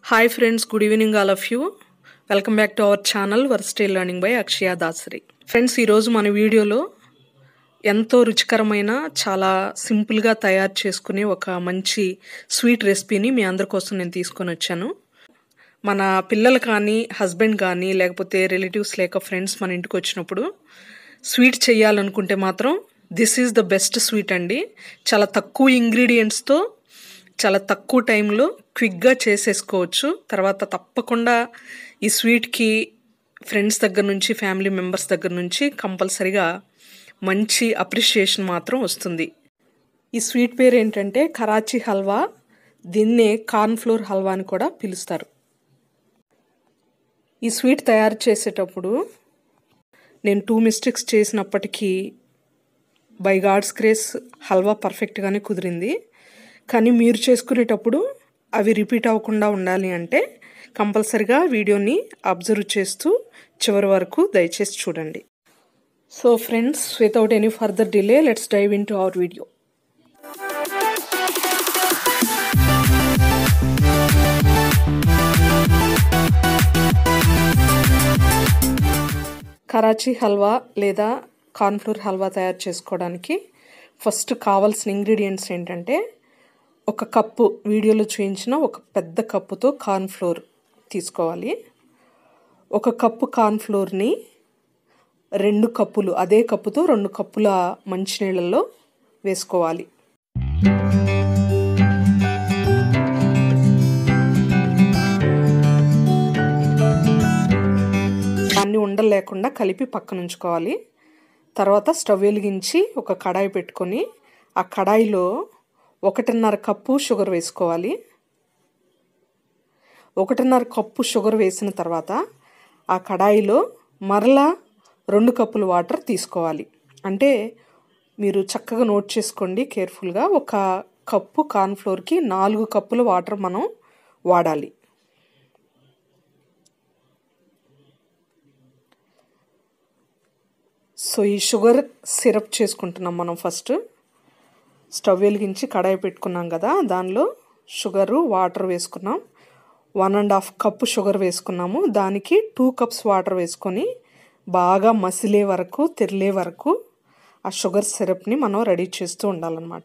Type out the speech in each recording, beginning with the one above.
hi friends good evening all of you welcome back to our channel versatile learning by Akshaya Dasari friends ఈరోజు మన వీడియోలో ఎంతో రుచికరమైన చాలా సింపుల్గా తయారు చేసుకునే ఒక మంచి స్వీట్ రెసిపీని మీ అందరి కోసం నేను తీసుకొని వచ్చాను మన పిల్లలు కానీ హస్బెండ్ కానీ లేకపోతే రిలేటివ్స్ లేక ఫ్రెండ్స్ మన ఇంటికి వచ్చినప్పుడు స్వీట్ చేయాలనుకుంటే మాత్రం this is the best sweet అండి చాలా తక్కువ ఇంగ్రీడియంట్స్తో చాలా తక్కువ టైంలో క్విక్గా చేసేసుకోవచ్చు తర్వాత తప్పకుండా ఈ స్వీట్కి ఫ్రెండ్స్ దగ్గర నుంచి ఫ్యామిలీ మెంబర్స్ దగ్గర నుంచి కంపల్సరిగా మంచి అప్రిషియేషన్ మాత్రం వస్తుంది ఈ స్వీట్ పేరు ఏంటంటే కరాచీ హల్వా దీన్నే కార్న్ఫ్లోర్ హల్వా అని కూడా పిలుస్తారు ఈ స్వీట్ తయారు చేసేటప్పుడు నేను టూ మిస్టేక్స్ చేసినప్పటికీ బై గాడ్స్ గ్రేస్ హల్వా పర్ఫెక్ట్గానే కుదిరింది కానీ మీరు చేసుకునేటప్పుడు అవి రిపీట్ అవ్వకుండా ఉండాలి అంటే కంపల్సరిగా వీడియోని అబ్జర్వ్ చేస్తూ చివరి వరకు దయచేసి చూడండి so friends without any further delay let's dive into our video Karachi halwa లేదా కార్న్ఫ్లోర్ హల్వా తయారు చేసుకోవడానికి ఫస్ట్ కావాల్సిన ఇంగ్రీడియంట్స్ ఏంటంటే ఒక కప్పు వీడియోలో చూపించిన ఒక పెద్ద కప్పుతో కార్న్ఫ్లోర్ తీసుకోవాలి ఒక కప్పు కార్న్ఫ్లోర్ని రెండు కప్పులు అదే కప్పుతో రెండు కప్పుల మంచినీళ్ళల్లో వేసుకోవాలి దాన్ని ఉండలు లేకుండా కలిపి పక్కన ఉంచుకోవాలి తర్వాత స్టవ్ వెలిగించి ఒక కడాయి పెట్టుకొని ఆ కడాయిలో ఒకటిన్నర కప్పు షుగర్ వేసుకోవాలి ఒకటిన్నర కప్పు షుగర్ వేసిన తర్వాత ఆ కడాయిలో మరలా రెండు కప్పులు వాటర్ తీసుకోవాలి అంటే మీరు చక్కగా నోట్ చేసుకోండి కేర్ఫుల్గా ఒక కప్పు కార్న్ఫ్లోర్కి నాలుగు కప్పుల వాటర్ మనం వాడాలి సో ఈ షుగర్ సిరప్ చేసుకుంటున్నాం మనం ఫస్ట్ స్టవ్ వెలిగించి కడాయి పెట్టుకున్నాం కదా దానిలో షుగరు వాటర్ వేసుకున్నాం one and half cup sugar వేసుకున్నాము దానికి టూ కప్స్ వాటర్ వేసుకొని బాగా మసిలే వరకు తెరిలే వరకు ఆ షుగర్ సిరప్ని మనం రెడీ చేస్తూ ఉండాలన్నమాట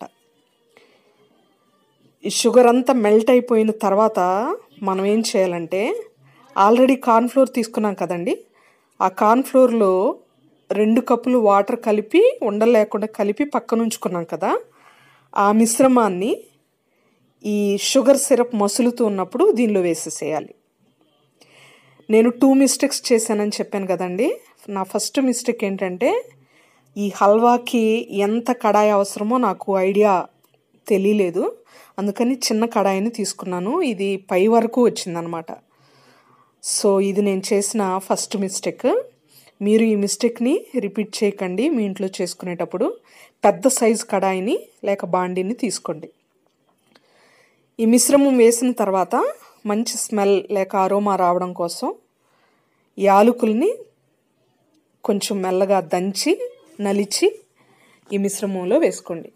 ఈ షుగర్ అంతా మెల్ట్ అయిపోయిన తర్వాత మనం ఏం చేయాలంటే ఆల్రెడీ కార్న్ఫ్లోర్ తీసుకున్నాం కదండి ఆ కార్న్ఫ్లోర్లో రెండు కప్పులు వాటర్ కలిపి ఉండలేకుండా కలిపి పక్కన ఉంచుకున్నాం కదా ఆ మిశ్రమాన్ని ఈ షుగర్ సిరప్ మసులుతూ ఉన్నప్పుడు దీనిలో వేసేసేయాలి నేను టూ మిస్టేక్స్ చేశానని చెప్పాను కదండి నా ఫస్ట్ మిస్టేక్ ఏంటంటే ఈ హల్వాకి ఎంత కడాయి అవసరమో నాకు ఐడియా తెలియలేదు అందుకని చిన్న కడాయిని తీసుకున్నాను ఇది పై వరకు వచ్చిందనమాట సో ఇది నేను చేసిన ఫస్ట్ మిస్టేక్ మీరు ఈ మిస్టేక్ని రిపీట్ చేయకండి మీ ఇంట్లో చేసుకునేటప్పుడు పెద్ద సైజు కడాయిని లేక బాండీని తీసుకోండి ఈ మిశ్రమం వేసిన తర్వాత మంచి స్మెల్ లేక అరోమా రావడం కోసం యాలకుల్ని కొంచెం మెల్లగా దంచి నలిచి ఈ మిశ్రమంలో వేసుకోండి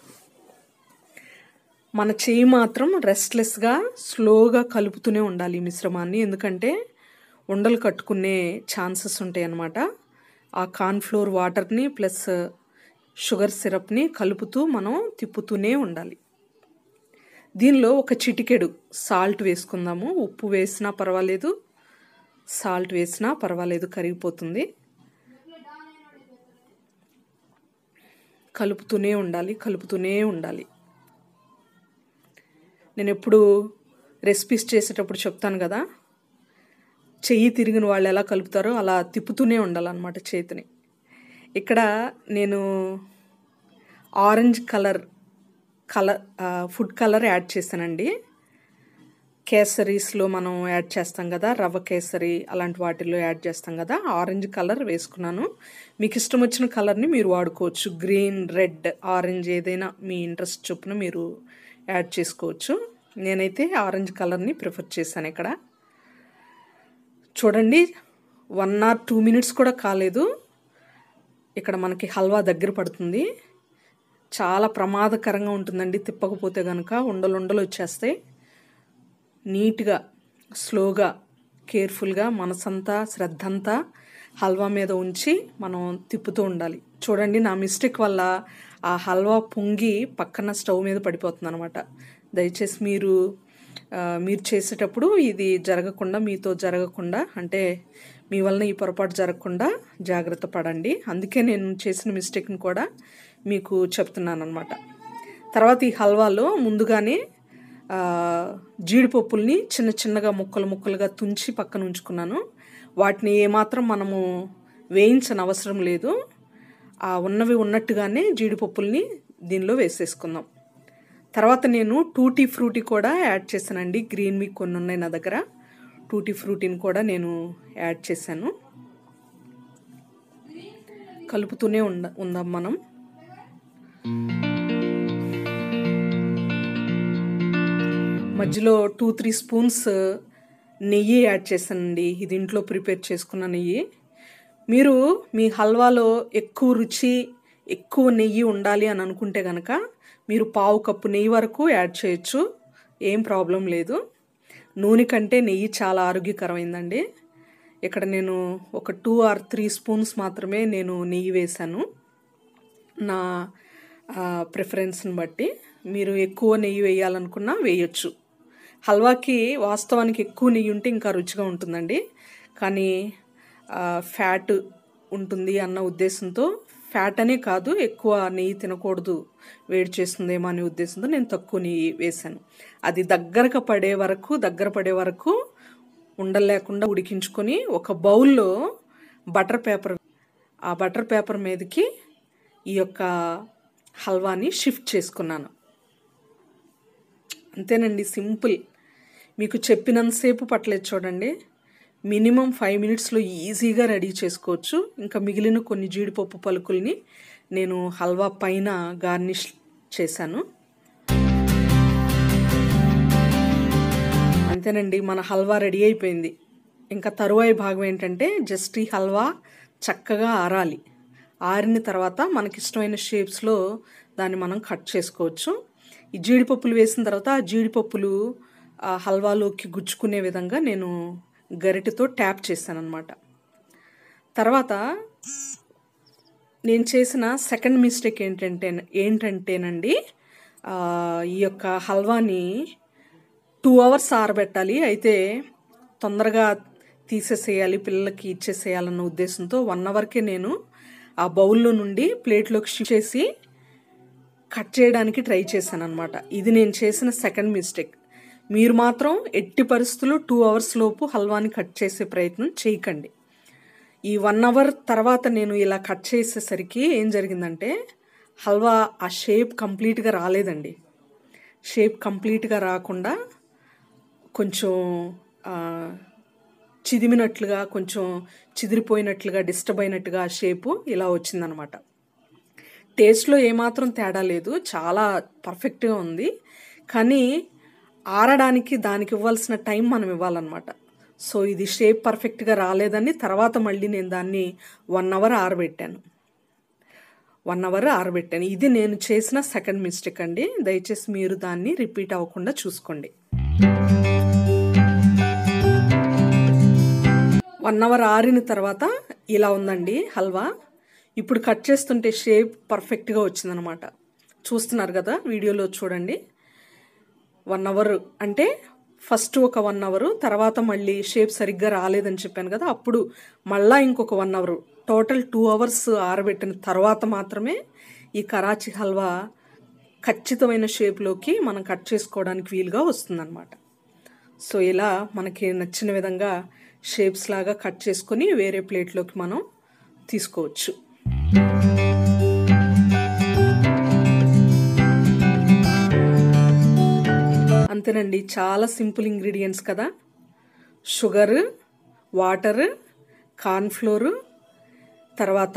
మన చెయ్యి మాత్రం రెస్ట్లెస్గా స్లోగా కలుపుతూనే ఉండాలి ఈ మిశ్రమాన్ని ఎందుకంటే ఉండలు కట్టుకునే ఛాన్సెస్ ఉంటాయి అన్నమాట ఆ కార్న్ఫ్లోర్ వాటర్ని ప్లస్ షుగర్ సిరప్ని కలుపుతూ మనం తిప్పుతూనే ఉండాలి దీనిలో ఒక చిటికెడు సాల్ట్ వేసుకుందాము ఉప్పు వేసినా పర్వాలేదు సాల్ట్ వేసినా పర్వాలేదు కరిగిపోతుంది కలుపుతూనే ఉండాలి కలుపుతూనే ఉండాలి నేను ఎప్పుడు రెసిపీస్ చేసేటప్పుడు చెప్తాను కదా చెయ్యి తిరిగిన వాళ్ళు ఎలా కలుపుతారో అలా తిప్పుతూనే ఉండాలన్నమాట చేతిని ఇక్కడ నేను orange colour colour food colour add చేశానండి కేసరీస్లో మనం యాడ్ చేస్తాం కదా రవ్వ కేసరి అలాంటి వాటిల్లో యాడ్ చేస్తాం కదా ఆరెంజ్ కలర్ వేసుకున్నాను మీకు ఇష్టం వచ్చిన కలర్ని మీరు వాడుకోవచ్చు గ్రీన్ రెడ్ ఆరెంజ్ ఏదైనా మీ ఇంట్రెస్ట్ చొప్పున మీరు యాడ్ చేసుకోవచ్చు నేనైతే ఆరెంజ్ కలర్ని ప్రిఫర్ చేశాను ఇక్కడ చూడండి వన్ ఆర్ టూ మినిట్స్ కూడా కాలేదు ఇక్కడ మనకి హల్వా దగ్గర పడుతుంది చాలా ప్రమాదకరంగా ఉంటుందండి తిప్పకపోతే కనుక ఉండలు ఉండలు వచ్చేస్తాయి నీట్గా స్లోగా కేర్ఫుల్గా మనసంతా శ్రద్ధ అంతా హల్వా మీద ఉంచి మనం తిప్పుతూ ఉండాలి చూడండి నా మిస్టేక్ వల్ల ఆ హల్వా పొంగి పక్కన స్టవ్ మీద పడిపోతుంది అనమాట దయచేసి మీరు ఆ, మీరు చేసేటప్పుడు ఇది జరగకుండా మీతో జరగకుండా అంటే మీ వలన ఈ పొరపాటు జరగకుండా జాగ్రత్త పడండి అందుకే నేను చేసిన మిస్టేక్ని కూడా మీకు చెప్తున్నాను అనమాట తర్వాత ఈ హల్వాలో ముందుగానే ఆ, జీడిపప్పుల్ని చిన్న చిన్నగా ముక్కలు ముక్కలుగా తుంచి పక్కన ఉంచుకున్నాను వాటిని ఏమాత్రం మనము వేయించని అవసరం లేదు ఆ ఉన్నవి ఉన్నట్టుగానే జీడిపప్పుల్ని దీనిలో వేసేసుకుందాం తర్వాత నేను టూటీ ఫ్రూటీ కూడా యాడ్ చేశానండి గ్రీన్వి కొన్ని ఉన్నాయి నా దగ్గర టూటీ ఫ్రూటీని కూడా నేను యాడ్ చేశాను కలుపుతూనే ఉండ ఉందాం మనం మధ్యలో టూ త్రీ స్పూన్స్ నెయ్యి యాడ్ చేశానండి ఇది ఇంట్లో ప్రిపేర్ చేసుకున్న నెయ్యి మీరు మీ హల్వాలో ఎక్కువ రుచి ఎక్కువ నెయ్యి ఉండాలి అని అనుకుంటే కనుక మీరు పావు కప్పు నెయ్యి వరకు యాడ్ చేయొచ్చు ఏం ప్రాబ్లం లేదు నూనె కంటే నెయ్యి చాలా ఆరోగ్యకరమైందండి ఇక్కడ నేను ఒక టూ ఆర్ త్రీ స్పూన్స్ మాత్రమే నేను నెయ్యి వేశాను నా ప్రిఫరెన్స్ని బట్టి మీరు ఎక్కువ నెయ్యి వేయాలనుకున్నా వేయొచ్చు హల్వాకి వాస్తవానికి ఎక్కువ నెయ్యి ఉంటే ఇంకా రుచిగా ఉంటుందండి కానీ ఆ, ఫ్యాట్ ఉంటుంది అన్న ఉద్దేశంతో ఫ్యాట్ అనే కాదు ఎక్కువ నెయ్యి తినకూడదు వేడి చేస్తుందేమో అనే ఉద్దేశంతో నేను తక్కువ నెయ్యి వేశాను అది దగ్గరకు పడే వరకు దగ్గర పడే వరకు ఉండలేకుండా ఉడికించుకొని ఒక బౌల్లో బటర్ పేపర్ ఆ బటర్ పేపర్ మీదకి ఈ యొక్క హల్వాని షిఫ్ట్ చేసుకున్నాను అంతేనండి సింపుల్ మీకు చెప్పినంతసేపు పట్టలేదు చూడండి మినిమం ఫైవ్ మినిట్స్లో ఈజీగా రెడీ చేసుకోవచ్చు ఇంకా మిగిలిన కొన్ని జీడిపప్పు పలుకుల్ని నేను హల్వా పైన గార్నిష్ చేశాను అంతేనండి మన హల్వా రెడీ అయిపోయింది ఇంకా తరువాయి భాగం ఏంటంటే జస్ట్ ఈ హల్వా చక్కగా ఆరాలి ఆరిన తర్వాత మనకిష్టమైన షేప్స్లో దాన్ని మనం కట్ చేసుకోవచ్చు ఈ జీడిపప్పులు వేసిన తర్వాత ఆ జీడిపప్పులు ఆ హల్వాలోకి గుచ్చుకునే విధంగా నేను గరిటెతో ట్యాప్ చేశాను అనమాట తర్వాత నేను చేసిన సెకండ్ మిస్టేక్ ఏంటంటే ఏంటంటేనండి ఆ, ఈ యొక్క హల్వాని టూ అవర్స్ ఆరబెట్టాలి అయితే తొందరగా తీసేసేయాలి పిల్లలకి ఇచ్చేసేయాలన్న ఉద్దేశంతో వన్ అవర్కే నేను ఆ బౌల్లో నుండి ప్లేట్లోకి షిఫ్ట్ చేసి కట్ చేయడానికి ట్రై చేశాను అనమాట ఇది నేను చేసిన సెకండ్ మిస్టేక్ మీరు మాత్రం ఎట్టి పరిస్థితుల్లో టూ అవర్స్ లోపు హల్వాని కట్ చేసే ప్రయత్నం చేయకండి ఈ వన్ అవర్ తర్వాత నేను ఇలా కట్ చేసేసరికి ఏం జరిగిందంటే హల్వా ఆ షేప్ కంప్లీట్గా రాలేదండి షేప్ కంప్లీట్గా రాకుండా కొంచెం ఆ, చిదిమినట్లుగా కొంచెం చిదిరిపోయినట్లుగా డిస్టర్బ్ అయినట్టుగా ఆ షేపు ఇలా వచ్చిందనమాట టేస్ట్లో ఏమాత్రం తేడా లేదు చాలా పర్ఫెక్ట్గా ఉంది కానీ ఆరడానికి దానికి ఇవ్వాల్సిన టైం మనం ఇవ్వాలన్నమాట సో ఇది షేప్ పర్ఫెక్ట్గా రాలేదని తర్వాత మళ్ళీ నేను దాన్ని వన్ అవర్ ఆరబెట్టాను వన్ అవర్ ఆరబెట్టాను ఇది నేను చేసిన సెకండ్ మిస్టేక్ అండి దయచేసి మీరు దాన్ని రిపీట్ అవ్వకుండా చూసుకోండి వన్ అవర్ ఆరిన తర్వాత ఇలా ఉందండి హల్వా ఇప్పుడు కట్ చేస్తుంటే షేప్ పర్ఫెక్ట్గా వచ్చిందనమాట చూస్తున్నారు కదా వీడియోలో చూడండి వన్ అవర్ అంటే ఫస్ట్ ఒక వన్ అవర్ తర్వాత మళ్ళీ షేప్ సరిగ్గా రాలేదని చెప్పాను కదా అప్పుడు మళ్ళా ఇంకొక one hour total two hours ఆరబెట్టిన తర్వాత మాత్రమే ఈ కరాచీ హల్వా ఖచ్చితమైన షేప్లోకి మనం కట్ చేసుకోవడానికి వీలుగా వస్తుందన్నమాట సో ఇలా మనకి నచ్చిన విధంగా షేప్స్ లాగా కట్ చేసుకొని వేరే ప్లేట్లోకి మనం తీసుకోవచ్చు అంతేనండి చాలా సింపుల్ ఇంగ్రీడియంట్స్ కదా షుగర్ వాటర్ కార్న్ఫ్లోరు తర్వాత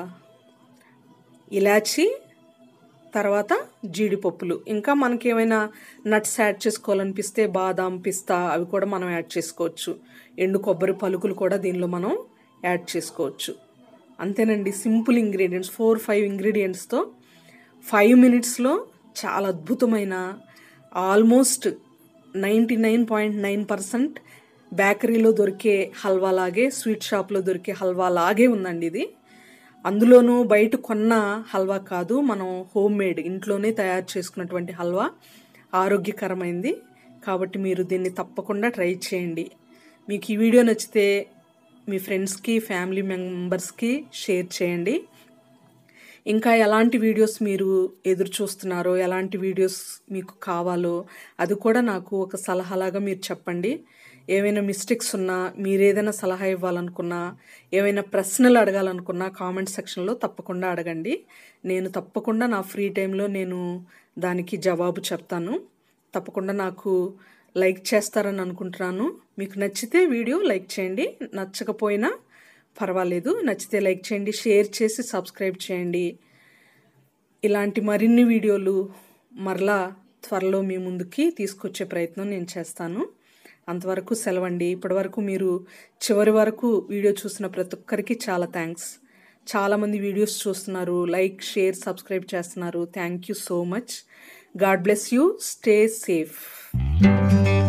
ఇలాచి తర్వాత జీడిపప్పులు ఇంకా మనకి ఏమైనా నట్స్ యాడ్ చేసుకోవాలనిపిస్తే బాదాం పిస్తా అవి కూడా మనం యాడ్ చేసుకోవచ్చు ఎండు కొబ్బరి పలుకులు కూడా దీనిలో మనం యాడ్ చేసుకోవచ్చు అంతేనండి సింపుల్ ఇంగ్రీడియంట్స్ ఫోర్ ఫైవ్ ఇంగ్రీడియంట్స్తో ఫైవ్ మినిట్స్లో చాలా అద్భుతమైన almost ninety nine point nine percent బేకరీలో దొరికే హల్వా లాగే స్వీట్ షాప్లో దొరికే హల్వా లాగే ఉందండి ఇది అందులోనూ బయట కొన్న హల్వా కాదు మనం హోమ్ మేడ్ ఇంట్లోనే తయారు చేసుకున్నటువంటి హల్వా ఆరోగ్యకరమైంది కాబట్టి మీరు దీన్ని తప్పకుండా ట్రై చేయండి మీకు ఈ వీడియో నచ్చితే మీ ఫ్రెండ్స్కి ఫ్యామిలీ మెంబర్స్కి షేర్ చేయండి ఇంకా ఎలాంటి వీడియోస్ మీరు ఎదురు చూస్తున్నారో ఎలాంటి వీడియోస్ మీకు కావాలో అది కూడా నాకు ఒక సలహాలాగా మీరు చెప్పండి ఏమైనా మిస్టేక్స్ ఉన్నా మీరు ఏదైనా సలహా ఇవ్వాలనుకున్నా ఏమైనా ప్రశ్నలు అడగాలనుకున్నా కామెంట్ సెక్షన్లో తప్పకుండా అడగండి నేను తప్పకుండా నా ఫ్రీ టైంలో నేను దానికి జవాబు చెప్తాను తప్పకుండా నాకు లైక్ చేస్తారని అనుకుంటున్నాను మీకు నచ్చితే వీడియో లైక్ చేయండి నచ్చకపోయినా పర్వాలేదు నచ్చితే లైక్ చేయండి షేర్ చేసి సబ్స్క్రైబ్ చేయండి ఇలాంటి మరిన్ని వీడియోలు మరలా త్వరలో మీ ముందుకి తీసుకొచ్చే ప్రయత్నం నేను చేస్తాను అంతవరకు సెలవండి ఇప్పటివరకు మీరు చివరి వరకు వీడియో చూసిన ప్రతి ఒక్కరికి చాలా థ్యాంక్స్ చాలామంది వీడియోస్ చూస్తున్నారు లైక్ షేర్ సబ్స్క్రైబ్ చేస్తున్నారు thank you so much God bless you stay safe